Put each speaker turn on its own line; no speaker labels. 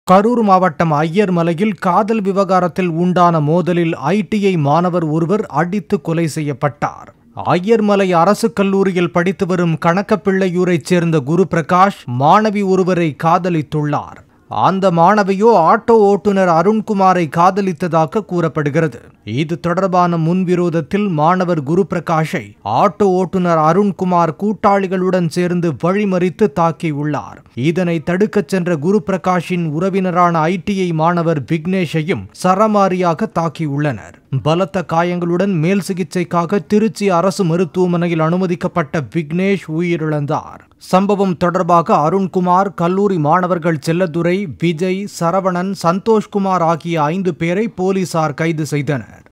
கரூர் மாவட்டம் ஐயர்மலையில் காதல் விவகாரத்தில் உண்டான மோதலில் ஐடிஐ மாணவர் ஒருவர் அடித்து கொலை செய்யப்பட்டார் ஐயர்மலை அரசு கல்லூரியில் படித்து வரும் கணக்கப்பிள்ளையூரைச் சேர்ந்த குரு பிரகாஷ் மாணவி ஒருவரை காதலித்துள்ளார் அந்த மாணவியோ ஆட்டோ ஓட்டுநர் அருண்குமாரை காதலித்ததாக கூறப்படுகிறது இது தொடர்பான முன்விரோதத்தில் மாணவர் குரு பிரகாஷை ஆட்டோ ஓட்டுநர் அருண்குமார் கூட்டாளிகளுடன் சேர்ந்து வழிமறித்து தாக்கியுள்ளார் இதனை தடுக்கச் சென்ற குரு பிரகாஷின் உறவினரான ஐடிஐ மாணவர் விக்னேஷையும் சரமாரியாக தாக்கியுள்ளனர் பலத்த காயங்களுடன் மேல் சிகிச்சைக்காக திருச்சி அரசு மருத்துவமனையில் அனுமதிக்கப்பட்ட விக்னேஷ் உயிரிழந்தார் சம்பவம் தொடர்பாக அருண்குமார் கல்லூரி மாணவர்கள் செல்லதுரை விஜய் சரவணன் சந்தோஷ்குமார் ஆகிய ஐந்து பேரை போலீசார் கைது செய்தனர்